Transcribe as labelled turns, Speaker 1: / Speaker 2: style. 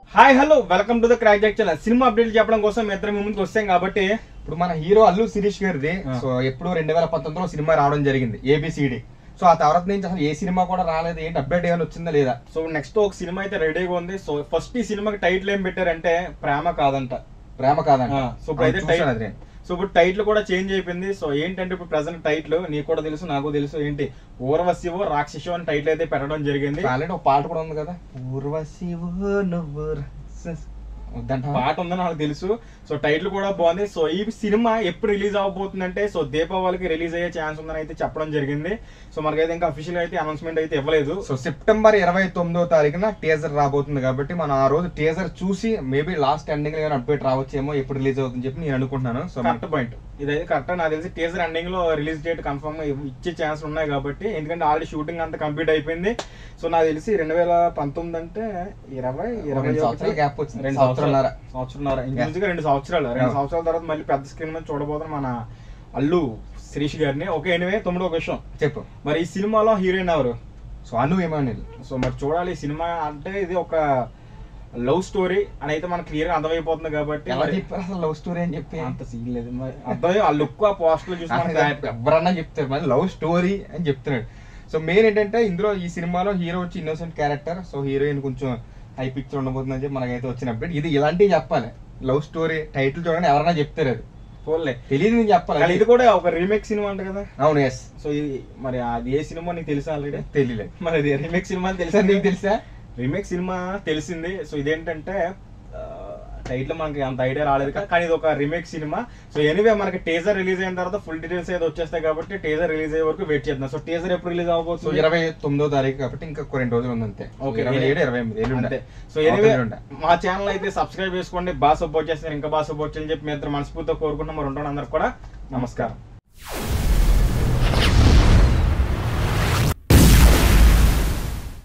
Speaker 1: Hi hello welcome to the crack jack channel cinema update చెప్పడం కోసం మీ ఇద్దరం మీ ముందుకు వస్తాం కాబట్టి
Speaker 2: ఇప్పుడు మన హీరో అల్లు శిరీష్ గారిది
Speaker 1: ఆ.
Speaker 2: సో ఎప్పుడు రెండు వేల పంతొమ్మిదిలో సినిమా రావడం జరిగింది ఏబిసిడి సో ఆ తర్వాత నుంచి అసలు ఏ సినిమా కూడా రాలేదు ఏంటి అప్డేట్ ఏమైనా వచ్చిందా లేదా
Speaker 1: సో నెక్స్ట్ ఒక సినిమా అయితే రెడీగా ఉంది సో ఫస్ట్ ఈ సినిమాకి టైటిల్ ఏం పెట్టారంటే ప్రేమ కాదంట
Speaker 2: ప్రేమ కాదంట
Speaker 1: ఆ, సో ఇప్పుడు అయితే
Speaker 2: అవును, చూశాను
Speaker 1: టైటిల్
Speaker 2: అది నేను.
Speaker 1: సో ఇప్పుడు టైటిల్ కూడా చేంజ్ అయిపోయింది సో ఏంటంటే ఇప్పుడు ప్రజెంట్ టైటిల్ నీకు కూడా తెలుసు నాకు తెలుసు ఏంటి ఊర్వశివో రాక్షసో అని టైటిల్ అయితే పెట్టడం జరిగింది
Speaker 2: ఆల్రెడీ ఒక పాట కూడా ఉంది కదా పూర్వశివో నువ్వు రాక్షస- వద్దంటావా?
Speaker 1: పాట ఉందని నాకు తెలుసు సో టైటిల్ కూడా బాగుంది సో ఈ సినిమా ఎప్పుడు రిలీజ్ అవబోతుందంటే సో దీపావళికి రిలీజ్ అయ్యే ఛాన్స్ ఉందని అయితే చెప్పడం జరిగింది సో మనకైతే ఇంకా అఫీషియల్ అయితే అనౌన్స్మెంట్ అయితే ఇవ్వలేదు
Speaker 2: సో సెప్టెంబర్ ఇరవై తొమ్మిదో తారీఖున టీజర్ రాబోతుంది కాబట్టి మనం ఆ రోజు టీజర్ చూసి మేబీ లాస్ట్ ఎండింగ్ లో అప్డేట్ రావచ్చేమో ఎప్పుడు రిలీజ్ అవుతుందని చెప్పి నేను అనుకుంటున్నాను సో
Speaker 1: కరెక్ట్ పాయింట్ ఇదైతే కరెక్ట్ నాకు తెలిసి టీజర్ ఎండింగ్ లో రిలీజ్ డేట్ కన్ఫర్మ్ ఇచ్చే ఛాన్స్ ఉన్నాయి కాబట్టి ఎందుకంటే ఆల్రెడీ షూటింగ్ అంతా కంప్లీట్ అయిపోయింది సో నాకు తెలిసి రెండు వేల పంతొమ్మిది అంటే ఇరవై ఇరవై
Speaker 2: రెండు
Speaker 1: ఒకటి,
Speaker 2: సంవత్సరాల gap వచ్చింది.
Speaker 1: రెండు
Speaker 2: సంవత్సరంన్నర.
Speaker 1: సంవత్సరాలు సంవత్సరంన్నర ఇంచుమించుగా రెండు సంవత్సరాలు రెండు
Speaker 2: Yeah.
Speaker 1: సంవత్సరాల తర్వాత మళ్ళీ పెద్ద స్క్రీన్ మీద చూడబోతున్న మన అల్లు శిరీష్ గారిని ఓకే ఎనివే తొమ్మిదో విషయం
Speaker 2: చెప్పు
Speaker 1: మరి ఈ సినిమాలో హీరోయిన్ ఎవరు
Speaker 2: సో అను ఏమని
Speaker 1: సో మరి చూడాలి ఈ సినిమా అంటే ఇది ఒక లవ్ స్టోరీ అని అయితే మనకు క్లియర్ గా అర్థమైపోతుంది కాబట్టి
Speaker 2: ఎలా
Speaker 1: మరి
Speaker 2: చెప్పారు అసలు లవ్ స్టోరీ అని చెప్పి
Speaker 1: అంత సీన్ లేదు మరి అర్థం ఆ లుక్ ఆ పోస్టర్ చూసి మనకి
Speaker 2: ఎవరన్నా చెప్తారు మరి లవ్ స్టోరీ అని చెప్తున్నాడు సో మెయిన్ ఏంటంటే ఇందులో ఈ సినిమాలో హీరో వచ్చి ఇన్నోసెంట్ క్యారెక్టర్ సో హీరోయిన్ కొంచెం హై పిక్చర్ ఉండబోతుందని చెప్పి మనకైతే వచ్చిన అప్డేట్ ఇది ఇలాంటివి చెప్పాలి లవ్ స్టోరీ టైటిల్ చూడండి ఎవరన్నా చెప్తారు అది
Speaker 1: పోలే
Speaker 2: తెలియదు నేను చెప్పాలి
Speaker 1: కానీ ఇది కూడా ఒక రీమేక్ సినిమా అంట కదా
Speaker 2: అవును ఎస్
Speaker 1: సో ఇది మరి అది ఏ సినిమా నీకు తెలుసా ఆల్రెడీ
Speaker 2: తెలియలేదు
Speaker 1: మరి అది రీమేక్ సినిమా అని
Speaker 2: సార్
Speaker 1: తెలుసా
Speaker 2: నీకు తెలుసా
Speaker 1: రీమేక్ సినిమా తెలిసింది సో ఇదేంటంటే టైటిల్ మనకి అంత ఐడియా రాలేదు కా- కానీ ఇది ఒక రీమేక్ సినిమా సో ఎనీవే మనకి టేజర్ రిలీజ్ అయిన తర్వాత ఫుల్ డీటెయిల్స్ ఏదో వచ్చేస్తాయి కాబట్టి టేజర్ రిలీజ్ అయ్యే వరకు వెయిట్ చేద్దాం సో టేజర్ ఎప్పుడు రిలీజ్
Speaker 2: సో
Speaker 1: అవబోతుంది
Speaker 2: ఇరవై తొమ్మిదో తారీఖు కాబట్టి ఇంకా ఒక రెండు రోజులు ఉంది అంతే
Speaker 1: Okay.
Speaker 2: ఇరవై ఏడు ఇరవై ఎనిమిది ఎల్లుండి.
Speaker 1: అంతే సో
Speaker 2: అవతల
Speaker 1: ఎనివే
Speaker 2: ఎల్లుండి.
Speaker 1: మా ఛానల్ అయితే సబ్స్క్రైబ్ చేసుకోండి బాగా సపోర్ట్ చేస్తారు ఇంకా బాగా సపోర్ట్ చేయాలని చెప్పి మీ ఇద్దరు మనస్ఫూర్తిగా కోరుకుంటున్నాం మరి ఉంటాను అందరికి కూడా నమస్కారం